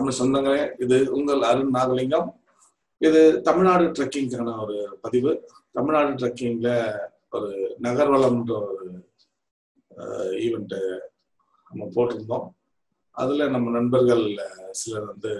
ஒன்று சொந்தங்க இது உங்கள் அருண் நாகலிங்கம் இது தமிழ்நாடு ட்ரெக்கிங்கான ஒரு பதிவு தமிழ்நாடு ட்ரெக்கிங்ல ஒரு நகர்வளம்ன்ற ஒரு ஈவெண்ட்டு நம்ம போட்டிருந்தோம் அதுல நம்ம நண்பர்கள் அஹ், சிலர் வந்து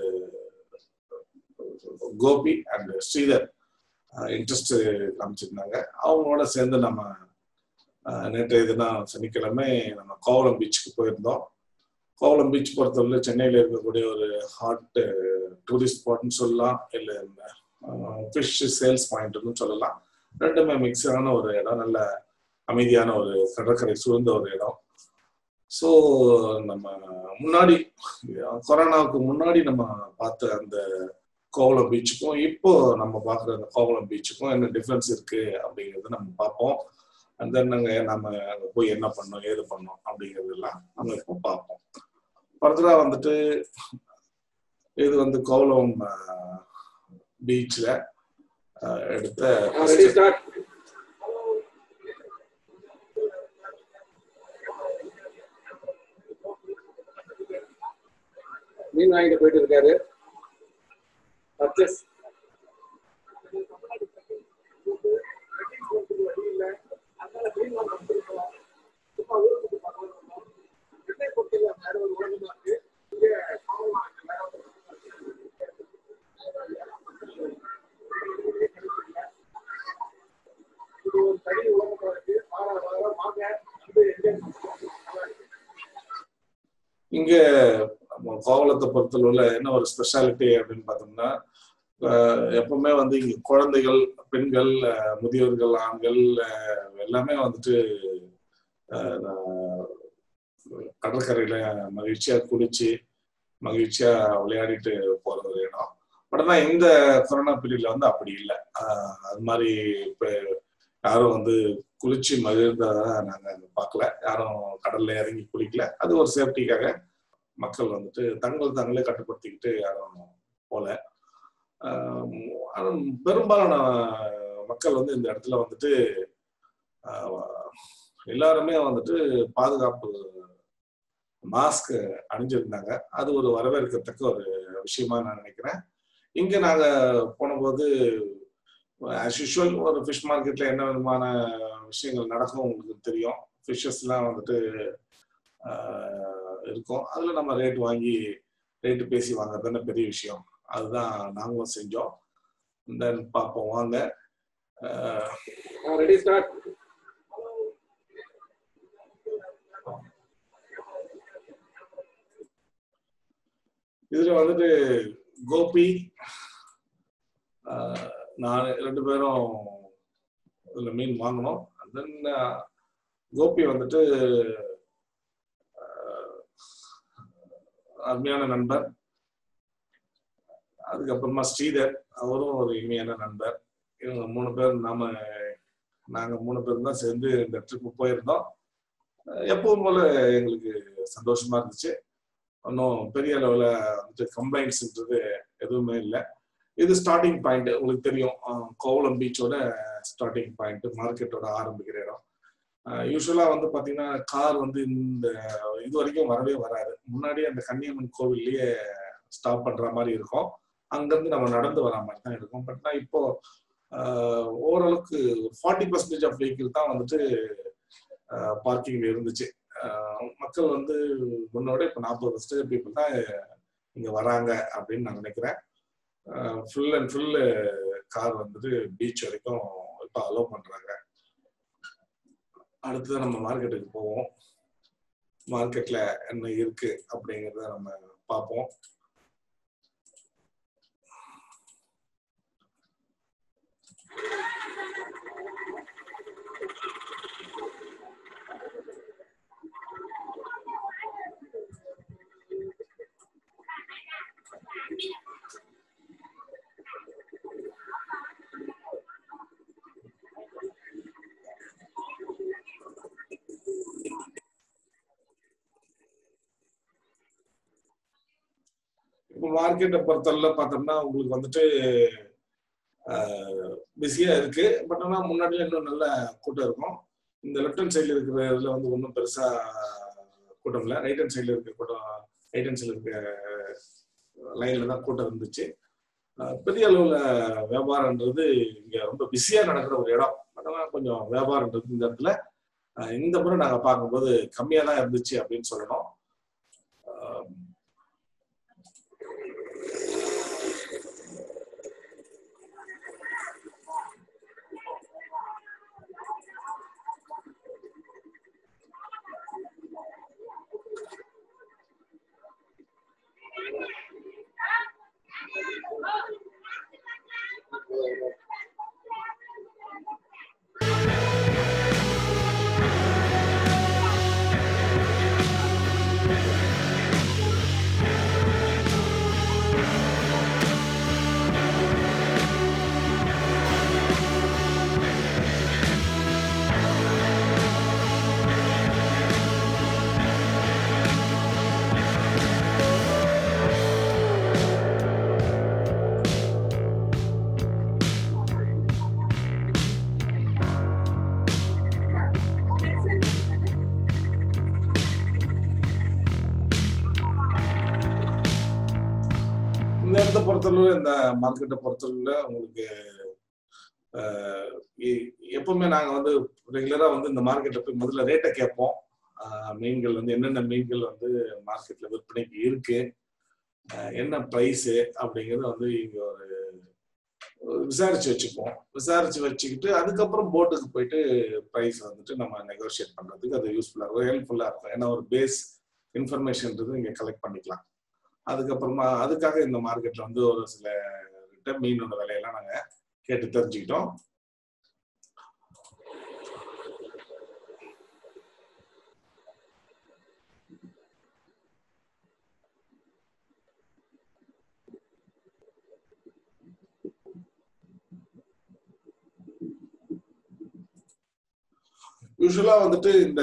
கோபி அண்ட் ஸ்ரீதர் இன்ட்ரெஸ்ட் காமிச்சிருந்தாங்க அவங்களோட சேர்ந்து நம்ம அஹ், நேற்றைய தினம் சனிக்கிழமை நம்ம கோவளம் பீச்சுக்கு போயிருந்தோம் கோவளம் பீச் பொறுத்தவரை சென்னையில் இருக்கக்கூடிய ஒரு ஹாட் டூரிஸ்ட் ஸ்பாட்னு சொல்லலாம் இல்லை ஃபிஷ் சேல்ஸ் பாயிண்ட்னு சொல்லலாம் ரெண்டுமே மிக்ஸான ஒரு இடம் நல்ல அமைதியான ஒரு கடற்கரை சூழ்ந்த ஒரு இடம் ஸோ நம்ம முன்னாடி கொரோனாவுக்கு முன்னாடி நம்ம பார்த்த அந்த கோவளம் பீச்சுக்கும் இப்போ நம்ம பார்க்குற அந்த கோவளம் பீச்சுக்கும் என்ன டிஃப்ரென்ஸ் இருக்கு அப்படிங்கிறத நம்ம பார்ப்போம் அண்ட் தென் நாங்கள் நம்ம அங்கே போய் என்ன பண்ணோம் ஏது பண்ணோம் அப்படிங்கிறதெல்லாம் நம்ம இப்போ பார்ப்போம் ஃபர்தரா வந்துட்டு இது வந்து கோவளம் பீச்சில் எடுத்த ரெடி ஸ்டார்ட் மீன் வாங்கிட்டு போயிட்டு இருக்காரு பர்ச்சேஸ் இங்க நம்ம கோவலத்தை பொறுத்தளவுல என்ன ஒரு ஸ்பெஷாலிட்டி அப்படின்னு பார்த்தோம்னா அஹ் எப்பவுமே வந்து இங்க குழந்தைகள் பெண்கள் அஹ் முதியோர்கள் ஆண்கள் அஹ் எல்லாமே வந்துட்டு அஹ் நான் கடற்கரையில மகிழ்ச்சியா குளிச்சு மகிழ்ச்சியா விளையாடிட்டு போற ஒரு இடம் பட் ஆனா இந்த கொரோனா பீரியட்ல வந்து அப்படி இல்லை அது மாதிரி இப்ப யாரும் வந்து குளிச்சு மகிழ்ந்ததா நாங்க அங்க பார்க்கல யாரும் கடல்ல இறங்கி குளிக்கல அது ஒரு சேஃப்டிக்காக மக்கள் வந்துட்டு தங்கள் தங்களே கட்டுப்படுத்திக்கிட்டு யாரும் போல ஆஹ் ஆனா பெரும்பாலான மக்கள் வந்து இந்த இடத்துல வந்துட்டு ஆஹ் எல்லாருமே வந்துட்டு பாதுகாப்பு மாஸ்க் அணிஞ்சிருந்தாங்க அது ஒரு வரவேற்கத்தக்க ஒரு விஷயமா நான் நினைக்கிறேன் இங்க நாங்க போனபோது ஆஸ் யூஷுவல் ஒரு ஃபிஷ் மார்க்கெட்ல என்ன விதமான விஷயங்கள் நடக்கும் உங்களுக்கு தெரியும் ஃபிஷ்ஷஸ்லாம் வந்துட்டு ஆஹ் இருக்கும் அதுல நம்ம ரேட் வாங்கி ரேட்டு பேசி வாங்குறது தானே பெரிய விஷயம் அதுதான் நாங்களும் செஞ்சோம் தென் பார்ப்போம் வாங்க ஆஹ் ரெடி ஸ்டார்ட் இதுல வந்துட்டு கோபி ஆஹ் நான் ரெண்டு பேரும் இதுல மீன் வாங்கினோம் தென் கோபி வந்துட்டு ஆஹ் அருமையான நண்பர் அதுக்கப்புறமா ஸ்ரீதர் அவரும் ஒரு இனிமையான நண்பர் இவங்க மூணு பேர் நாம நாங்க மூணு பேரும் தான் சேர்ந்து இந்த ட்ரிப்பு போயிருந்தோம் அஹ் எப்பவும் போல எங்களுக்கு சந்தோஷமா இருந்துச்சு ஒன்றும் பெரிய அளவில் வந்துட்டு கம்ப்ளைண்ட்ஸ்ன்றது எதுவுமே இல்லை இது ஸ்டார்டிங் பாயிண்ட் உங்களுக்கு தெரியும் அஹ் கோவளம் பீச்சோட ஸ்டார்டிங் பாயிண்ட் மார்க்கெட்டோட ஆரம்பிக்கிற இடம் யூஸ்வலாக வந்து பார்த்தீங்கன்னா கார் வந்து இந்த இது வரைக்கும் வரவே வராது முன்னாடி அந்த கன்னியம்மன் கோவில்லையே ஸ்டாப் பண்ற மாதிரி இருக்கும் அங்கேருந்து நம்ம நடந்து வர மாதிரி தான் இருக்கும் பட் நான் இப்போ ஆஹ் ஓரளவுக்கு ஃபார்ட்டி பர்சன்டேஜ் ஆஃப் வெஹிக்கிள் தான் வந்துட்டு பார்க்கிங் இருந்துச்சு ஆஹ் மக்கள் வந்து முன்னோட இப்போ நாற்பது பர்சன்டேஜ் பீப்புள் தான் இங்கே வராங்க அப்படின்னு நான் நினைக்கிறேன் ஃபுல் அண்ட் ஃபுல் கார் வந்துட்டு பீச் வரைக்கும் இப்போ அலோவ் பண்றாங்க அடுத்தது நம்ம மார்க்கெட்டுக்கு போவோம் மார்க்கெட்ல என்ன இருக்கு அப்படிங்கிறத நம்ம பார்ப்போம் இப்போ மார்க்கெட்டை பொறுத்தவரை பார்த்தோம்னா உங்களுக்கு வந்துட்டு பிஸியா இருக்கு பட் ஆனால் முன்னாடியே இன்னும் நல்ல கூட்டம் இருக்கும் இந்த லெஃப்ட் ஹேண்ட் சைடில் இருக்கிற இதுல வந்து ஒன்றும் பெருசா கூட்டம் இல்லை ரைட் ஹேண்ட் சைடில் இருக்க கூட்டம் ரைட் ஹேண்ட் சைடில் இருக்க லைன்ல தான் கூட்டம் இருந்துச்சு அஹ் பெரிய அளவுல வியாபாரம்ன்றது இங்க ரொம்ப பிஸியா நடக்கிற ஒரு இடம் அதெல்லாம் கொஞ்சம் வியாபாரம்ன்றது இந்த இடத்துல அஹ் இந்த முறை நாங்க பார்க்கும்போது கம்மியா தான் இருந்துச்சு அப்படின்னு சொல்லணும் அஹ் இந்த இடத்த பொறுத்தளவு இந்த மார்க்கெட்டை பொறுத்தளவுல உங்களுக்கு அஹ், எ- எப்பவுமே நாங்க வந்து ரெகுலரா வந்து இந்த மார்க்கெட்டை போய் முதல்ல ரேட்டை கேட்போம் அஹ், மீன்கள் வந்து என்னென்ன மீன்கள் வந்து மார்க்கெட்ல விற்பனைக்கு இருக்கு அஹ், என்ன ப்ரைஸ் அப்படிங்கறது வந்து இங்க ஒரு ஒரு விசாரிச்சு வச்சுக்குவோம் விசாரிச்சு வச்சுக்கிட்டு அதுக்கப்புறம் போட்டுக்கு போயிட்டு ப்ரைஸ் வந்துட்டு நம்ம நெகோஷியேட் பண்றதுக்கு அது யூஸ்ஃபுல்லா இருக்கும் ஹெல்ப்ஃபுல்லா இருக்கும் ஏன்னா ஒரு பேஸ் இன்ஃபர்மேஷன்ன்றது இங்க கலெக்ட் பண்ணிக்கலாம் அதுக்கப்புறமா அதுக்காக இந்த மார்க்கெட்ல வந்து ஒரு சில கிட்ட மீனோட விலையெல்லாம் நாங்க கேட்டு தெரிஞ்சுக்கிட்டோம் யூஸ்வலா வந்துட்டு இந்த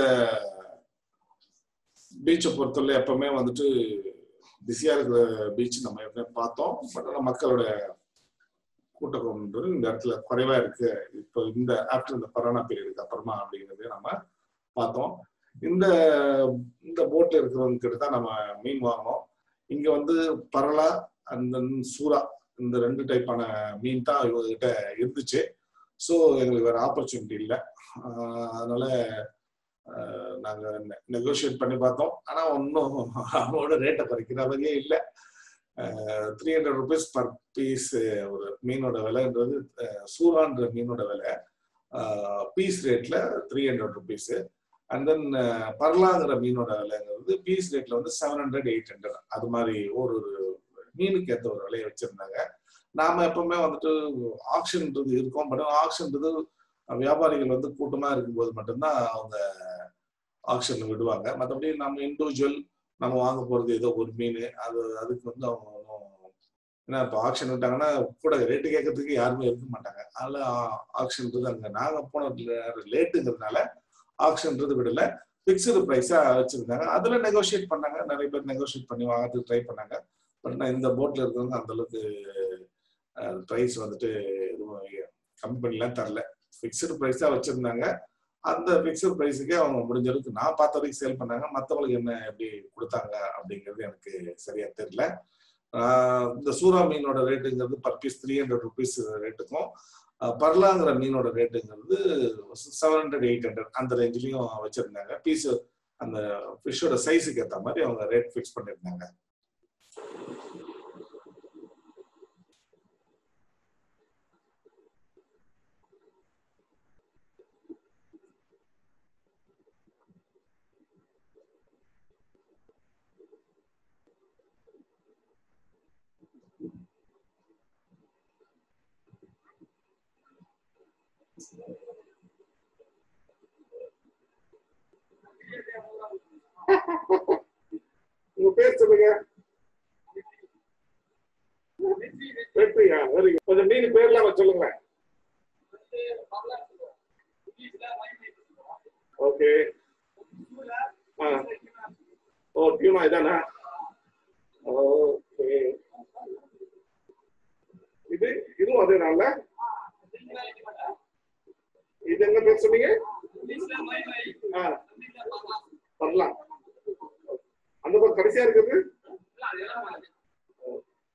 பீச்சை பொறுத்தவரை எப்பவுமே வந்துட்டு பிஸியா இருக்கிற பீச் நம்ம எப்பவுமே பார்த்தோம் பட் ஆனா மக்களோட கூட்டம்ன்றது இந்த இடத்துல குறைவா இருக்கு இப்போ இந்த ஆஃப்டர் இந்த கொரோனா பீரியடுக்கு அப்புறமா அப்படிங்கிறது நம்ம பார்த்தோம் இந்த இந்த போட்ல இருக்கிறவங்க கிட்ட தான் நம்ம மீன் வாங்கினோம் இங்க வந்து பரலா அந்த சூறா இந்த ரெண்டு டைப்பான மீன் தான் இவங்க கிட்ட இருந்துச்சு ஸோ எங்களுக்கு வேற ஆப்பர்ச்சுனிட்டி இல்லை அதனால ஆஹ் நாங்க நெகோஷியேட் பண்ணி பார்த்தோம் ஆனா ஒன்றும் அவனோட ரேட்டை குறைக்கிற மாதிரியே இல்லை three hundred rupees per piece ஒரு மீனோட விலைன்றது அஹ் சூறான்ற மீனோட விலை பீஸ் ரேட்ல three hundred rupees and then பர்லாங்கிற மீனோட விலைங்கிறது பீஸ் ரேட்ல வந்து செவன் ஹண்ட்ரட் எயிட் ஹண்ட்ரட் அது மாதிரி ஒரு ஒரு மீனுக்கு ஏற்ற ஒரு விலையை வச்சிருந்தாங்க நாம எப்பவுமே வந்துட்டு ஆக்ஷன்ன்றது இருக்கும் பட் ஆக்ஷன்ன்றது வியாபாரிகள் வந்து கூட்டமா இருக்கும்போது மட்டும்தான் அவங்க ஆக்ஷன் விடுவாங்க மற்றபடி நம்ம இண்டிவிஜுவல் நம்ம வாங்க போறது ஏதோ ஒரு மீன் அது அதுக்கு வந்து அவங்க ஒன்றும் ஏன்னா இப்போ ஆக்ஷன் விட்டாங்கன்னா கூட ரேட்டு கேட்கறதுக்கு யாருமே இருக்க மாட்டாங்க அதனால ஆக்ஷன்ன்றது அங்கே நாங்கள் போன லேட்டுங்கிறதுனால ஆக்ஷன்ன்றது விடல ஃபிக்ஸ்டு ப்ரைஸா வச்சிருந்தாங்க அதுல நெகோஷியேட் பண்ணாங்க நிறைய பேர் நெகோஷியேட் பண்ணி வாங்குறதுக்கு ட்ரை பண்ணாங்க பட் நான் இந்த போட்ல இருக்கிறவங்க அந்த அளவுக்கு ப்ரைஸ் வந்துட்டு எதுவும் கம்மி பண்ணிலாம் தரல ஃபிக்ஸ்டு ப்ரைஸா வச்சிருந்தாங்க அந்த ஃபிக்ஸ்டு ப்ரைஸுக்கே அவங்க முடிஞ்ச அளவுக்கு நான் பார்த்த வரைக்கும் சேல் பண்ணாங்க மற்றவங்களுக்கு என்ன எப்படி கொடுத்தாங்க அப்படிங்கிறது எனக்கு சரியா தெரியல இந்த சூறா மீனோட ரேட்டுங்கிறது per piece three hundred rupees ரேட்டுக்கும் பர்லாங்கிற மீனோட ரேட்டுங்கிறது செவன் ஹண்ட்ரட் எயிட் ஹண்ட்ரட் அந்த ரேஞ்சிலையும் வச்சிருந்தாங்க பீஸ் அந்த ஃபிஷ்ஷோட சைஸுக்கு ஏற்ற மாதிரி அவங்க ரேட் ஃபிக்ஸ் பண்ணியிருந்தாங்க உங்க பேர் சொல்லுங்க வெற்றியா வெரி குட் கொஞ்சம் மீன் பேர்லாம் சொல்லுங்க ஓகே ஆ ஓ டியூனா இதானா ஓகே இது இதுவும் அதே நாள்ல இது என்ன பேர் சொன்னீங்க ஆ வரலாம் அந்த பக்கம் கடைசியா இருக்குது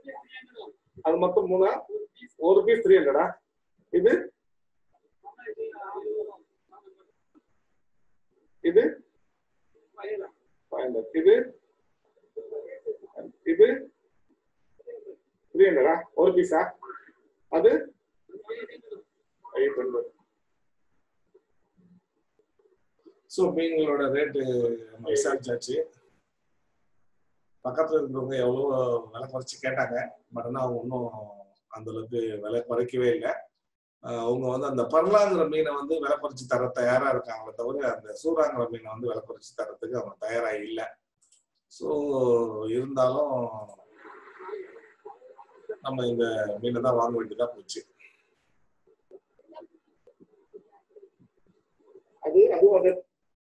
அது மொத்தம் மூணா ஒரு பீஸ் த்ரீ ஹண்ட்ரடா இது இது ஃபைவ் ஹண்ட்ரட் இது இது த்ரீ ஹண்ட்ரடா ஒரு பீஸா அது எயிட் ஹண்ட்ரட் ஸோ மீன்களோட ரேட்டு நம்ம விசாரிச்சாச்சு பக்கத்துல இருக்கிறவங்க எவ்வளோ விலை குறைச்சி கேட்டாங்க பட் ஆனால் அவங்க இன்னும் அந்த அளவுக்கு விலை குறைக்கவே இல்லை அவங்க வந்து அந்த பர்லாங்கிற மீனை வந்து விலை குறைச்சி தர தயாரா இருக்காங்களே தவிர அந்த சூறாங்கிற மீனை வந்து விலை குறைச்சி தரத்துக்கு அவங்க தயாரா இல்லை ஸோ இருந்தாலும் நம்ம இந்த மீனை தான் வாங்க வேண்டியதா போச்சு அது அதுவும் அது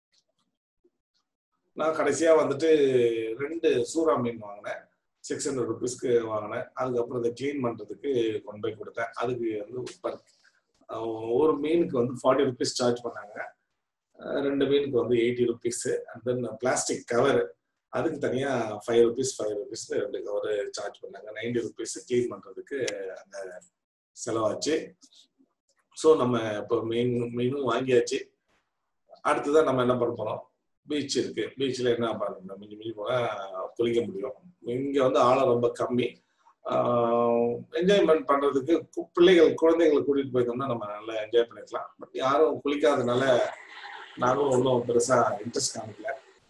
நான் கடைசியா வந்துட்டு ரெண்டு சூறா மீன் வாங்கினேன் சிக்ஸ் ஹண்ட்ரட் ருபீஸ்க்கு வாங்கினேன் அதுக்கப்புறம் இதை க்ளீன் பண்றதுக்கு கொண்டு போய் கொடுத்தேன் அதுக்கு வந்து per- அஹ் ஒரு மீனுக்கு வந்து ஃபார்ட்டி ருபீஸ் சார்ஜ் பண்ணாங்க அஹ் ரெண்டு மீனுக்கு வந்து eighty rupees and then plastic cover அதுக்கு தனியா ஃபைவ் ருபீஸ் ஃபைவ் ருபீஸ் ரெண்டு கவர் சார்ஜ் பண்ணாங்க நைன்டி ருபீஸ் க்ளீன் பண்றதுக்கு அந்த செலவாச்சு ஸோ நம்ம இப்போ மீன் மீனும் வாங்கியாச்சு அடுத்ததான் நம்ம என்ன பண்ண போறோம் பீச் இருக்கு பீச்ல என்ன பண்ணணும் மிஞ்சி மிஞ்சி போனா குளிக்க முடியும் இங்க வந்து ஆழம் ரொம்ப கம்மி என்ஜாய்மெண்ட் பண்றதுக்கு கு- பிள்ளைகள் குழந்தைகளை கூட்டிட்டு போயிருந்தோம்னா நம்ம நல்லா என்ஜாய் பண்ணிக்கலாம் பட் யாரும் குளிக்காதனால நாங்களும் ஒன்றும் பெருசா இன்ட்ரெஸ்ட் காமிக்கல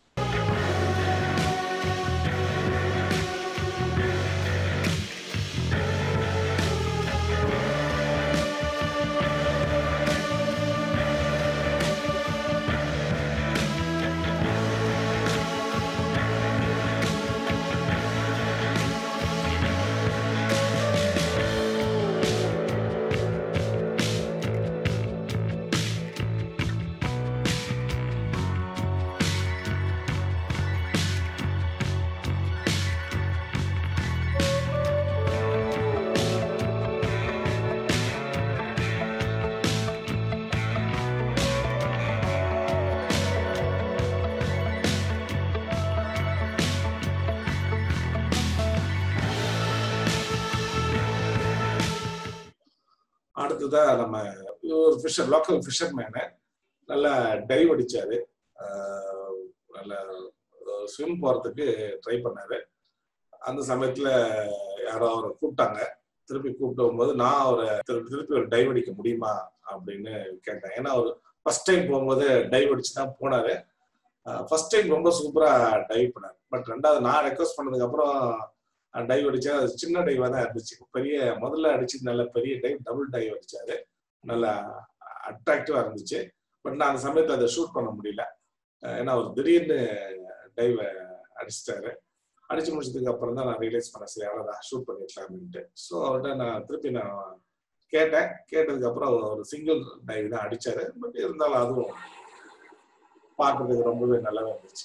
அடுத்ததா நம்ம ஒரு ஃபிஷர் லோக்கல் ஃபிஷர்மேனு நல்லா டைவ் அடிச்சாரு ஆஹ் நல்லா ஸ்விம் போறதுக்கு ட்ரை பண்ணாரு அந்த சமயத்துல யாரோ அவரை கூப்பிட்டாங்க திருப்பி கூப்பிட்டு போகும்போது நான் அவரை திருப்பி திருப்பி ஒரு டைவ் அடிக்க முடியுமா அப்படின்னு கேட்டேன் ஏன்னா அவர் ஃபர்ஸ்ட் டைம் போகும்போது டைவ் அடிச்சு தான் போனாரு ஃபர்ஸ்ட் டைம் ரொம்ப சூப்பரா டைவ் பண்ணாரு பட் ரெண்டாவது நான் ரெக்வஸ்ட் பண்ணதுக்கு அப்புறம் டைவ் அடிச்சா அது சின்ன டைவா தான் இருந்துச்சு பெரிய முதல்ல அடிச்சு நல்ல பெரிய டைவ் டபுள் டைவ் அடிச்சாரு நல்லா அட்ராக்டிவா இருந்துச்சு பட் நான் அந்த சமயத்துல அதை ஷூட் பண்ண முடியல அஹ் ஏன்னா அவர் திடீர்னு டைவ் அடிச்சிட்டாரு அடிச்சு முடிச்சதுக்கு அப்புறம் தான் நான் ரியலைஸ் பண்ண சரி அவ்வளோதான் ஷூட் பண்ணிக்கலாம்னுட்டு ஸோ அவர்கிட்ட நான் திருப்பி நான் கேட்டேன் கேட்டதுக்கு அப்புறம் ஒரு சிங்கிள் டைவ் தான் அடிச்சாரு பட் இருந்தாலும் அதுவும் பார்க்கறதுக்கு ரொம்பவே நல்லாவே இருந்துச்சு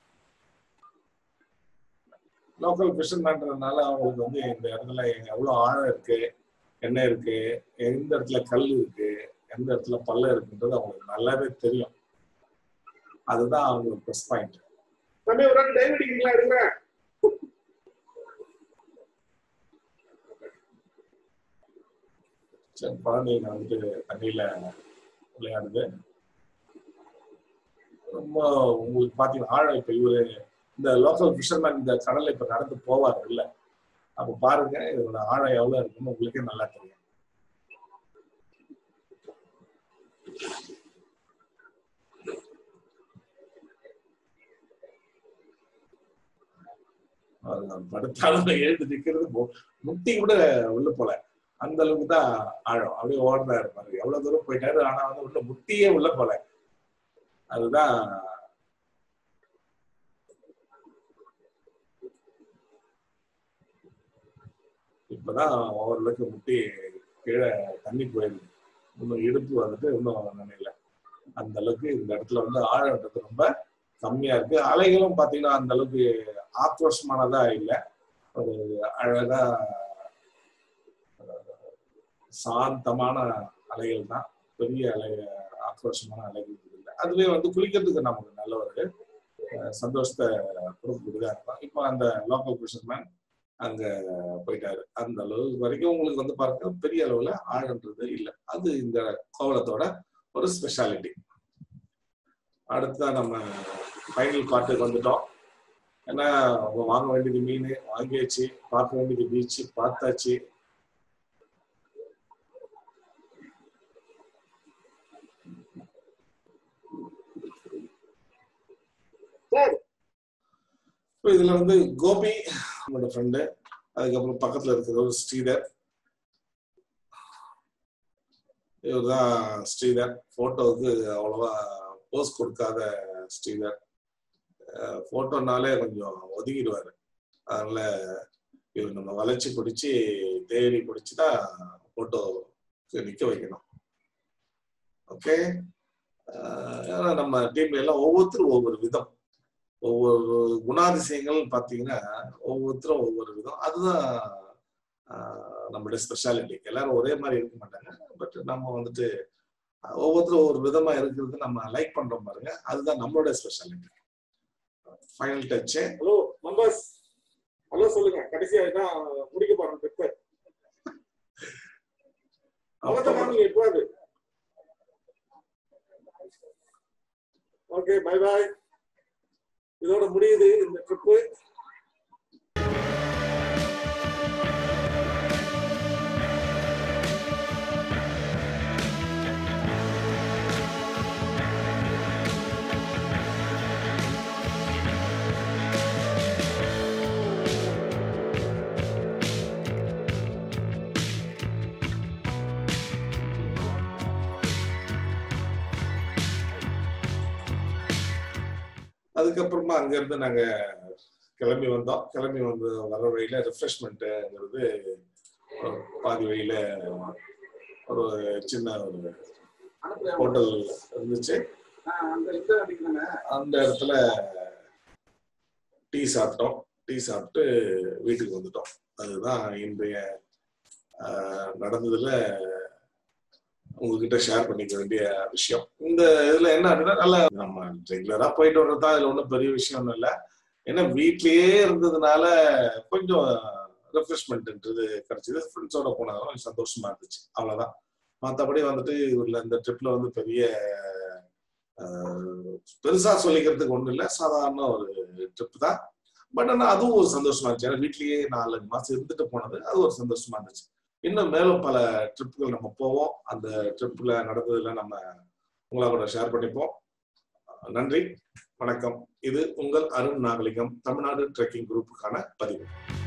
லோக்கல் ஃபிஷர்மேன்றதுனால அவங்களுக்கு வந்து இந்த இடத்துல எவ்வளோ ஆழம் இருக்கு என்ன இருக்கு எந்த இடத்துல கல் இருக்கு எந்த இடத்துல பள்ளம் இருக்குன்றது அவங்களுக்கு நல்லாவே தெரியும் அதுதான் அவங்களுக்கு ப்ளஸ் பாயிண்ட் தம்பி ஒரு நாள் டைவ் அடிக்கிறீங்களா எடுக்கிறேன் சரி குழந்தைங்க வந்துட்டு தண்ணியில விளையாடுது ரொம்ப உங்களுக்கு பாத்தீங்கன்னா ஆழம் இப்ப இவரு இந்த லோக்கல் ஃபிஷர்மேன் இந்த கடல்ல இப்ப நடந்து போவாரு இல்ல அப்ப பாருங்க இதோட ஆழம் எவ்வளவு இருக்குன்னு உங்களுக்கே நல்லா தெரியும் பாருங்க, படுத்தாலும் எழுந்து நிக்கிறது மு- முட்டி கூட உள்ள போல அந்த அளவுக்கு தான் ஆழம் அப்படியே ஓடுறாரு பாருங்க எவ்வளவு தூரம் போயிட்டாரு ஆனா வந்து உள்ள முட்டியே உள்ள போல அதுதான் இப்பதான் ஓரளவுக்கு முட்டி கீழே தண்ணி போயிருக்கு இன்னும் இடுப்பு வந்துட்டு இன்னும் நினைல அந்த அளவுக்கு இந்த இடத்துல வந்து ஆழம்ன்றது ரொம்ப கம்மியா இருக்கு அலைகளும் பாத்தீங்கன்னா அந்த அளவுக்கு ஆக்ரோஷமானதா இல்லை ஒரு அழகா சாந்தமான அலைகள் தான் பெரிய அலை ஆக்ரோஷமான அலைகள் இல்லை அதுவே வந்து குளிக்கிறதுக்கு நமக்கு நல்ல ஒரு அஹ், சந்தோஷத்தை கொடுக்கக்கூடியதா இருக்கும் இப்போ அந்த லோக்கல் ஃபிஷர்மேன் அங்க போயிட்டாரு அந்த அளவு வரைக்கும் உங்களுக்கு வந்து பார்க்க பெரிய அளவுல ஆழன்றது இல்லை அது இந்த கோவலத்தோட ஒரு ஸ்பெஷாலிட்டி அடுத்ததான் நம்ம ஃபைனல் பார்ட்டுக்கு வந்துட்டோம் ஏன்னா அவங்க வாங்க வேண்டியது மீன் வாங்கியாச்சு பார்க்க வேண்டியது பீச் பார்த்தாச்சு சார் இப்போ இதுல வந்து கோபி நம்மளோட ஃப்ரெண்டு அதுக்கப்புறம் பக்கத்துல இருக்கிற ஒரு ஸ்ரீதர் இவர் தான் ஸ்ரீதர் போட்டோவுக்கு அவ்வளவா போஸ் கொடுக்காத ஸ்ரீதர் போட்டோனாலே கொஞ்சம் ஒதுங்கிடுவாரு அதனால இவர் நம்ம வளைச்சு பிடிச்சி தேடி பிடிச்சி தான் போட்டோ நிக்க வைக்கணும் ஓகே ஏன்னா நம்ம டீம்ல எல்லாம் ஒவ்வொருத்தரும் ஒவ்வொரு விதம் ஒவ்வொரு குணாதிசயங்கள் பார்த்தீங்கன்னா ஒவ்வொருத்தரும் ஒவ்வொரு விதம் அதுதான் ஆஹ், நம்மளுடைய ஸ்பெஷாலிட்டி எல்லாரும் ஒரே மாதிரி இருக்க மாட்டாங்க பட் நம்ம வந்துட்டு ஒவ்வொருத்தரும் ஒவ்வொரு விதமா இருக்கிறது நம்ம லைக் பண்றோம் பாருங்க அதுதான் நம்மளோட speciality final touch hello members hello சொல்லுங்க கடைசியா இதான் முடிக்க போறோம் ட்ரிப் அவ்வளவுதான் நீங்க எப்போது ஓகே பை பாய் இதோட முடியுது இந்த ட்ரிப்பு அதுக்கப்புறமா அங்க இருந்து நாங்க கிளம்பி வந்தோம் கிளம்பி வந்து வர வழியில ரிஃப்ரெஷ்மெண்ட்டுங்கிறது பாதி வழியில ஒரு சின்ன ஒரு ஹோட்டல் இருந்துச்சு அந்த இந்த அடிக்கிறாங்க அந்த இடத்துல டீ சாப்பிட்டோம் டீ சாப்பிட்டு வீட்டுக்கு வந்துட்டோம் அதுதான் இன்றைய ஆஹ், நடந்ததுல உங்ககிட்ட ஷேர் பண்ணிக்க வேண்டிய விஷயம் இந்த இதுல என்ன அப்படின்னா நல்ல நம்ம ரெகுலரா போயிட்டு வர்றது தான் இதுல ஒன்றும் பெரிய விஷயம் ஒன்றும் இல்லை ஏன்னா வீட்லயே இருந்ததுனால கொஞ்சம் ரெஃப்ரெஷ்மெண்ட்ன்றது கிடைச்சது ஃப்ரெண்ட்ஸோட போனதும் கொஞ்சம் சந்தோஷமா இருந்துச்சு அவ்வளவுதான் மற்றபடி வந்துட்டு இதுல இந்த ட்ரிப்ல வந்து பெரிய ஆஹ், பெருசா சொல்லிக்கிறதுக்கு ஒண்ணும் இல்லை சாதாரண ஒரு ட்ரிப் தான் பட் ஆனா அதுவும் ஒரு சந்தோஷமா இருந்துச்சு ஏன்னா வீட்லயே நாலு மாசம் இருந்துட்டு போனது அது ஒரு சந்தோஷமா இருந்துச்சு இன்னும் மேலும் பல ட்ரிப்புகள் நம்ம போவோம் அந்த ட்ரிப்ல நடந்ததுல நம்ம உங்களா கூட ஷேர் பண்ணிப்போம் நன்றி வணக்கம் இது உங்கள் அருண் நாகலிங்கம் தமிழ்நாடு ட்ரெக்கிங் குரூப்புக்கான பதிவு